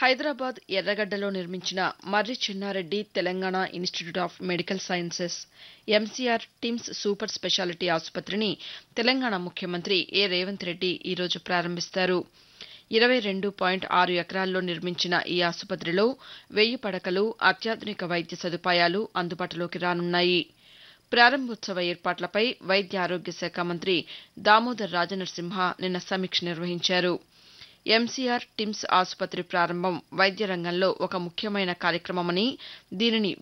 హైదరాబాద్ ఎర్రగడ్డలో నిర్మించిన Marri Chenna Reddy Telangana institute of medical sciences MCR TIMS super speciality ఆసుపత్రిని తెలంగాణ ముఖ్యమంత్రి ఏ రేవంత్ రెడ్డి ఈరోజు ప్రారంభిస్తారు ఇరవై రెండు పాయింట్ ఆరు ఎకరాల్లో నిర్మించిన ఈ ఆసుపత్రిలో వెయ్యి పడకలు అత్యాధునిక వైద్య సదుపాయాలు అందుబాటులోకి రానున్నాయి ప్రారంభోత్సవ ఏర్పాట్లపై వైద్య ఆరోగ్య శాఖ మంత్రి దామోదర్ రాజనరసింహ నిన్న సమీక్ష నిర్వహించారు ఎంసీఆర్ టిమ్స్ ఆసుపత్రి ప్రారంభం వైద్య రంగంలో ఒక ముఖ్యమైన కార్యక్రమమని దీనిని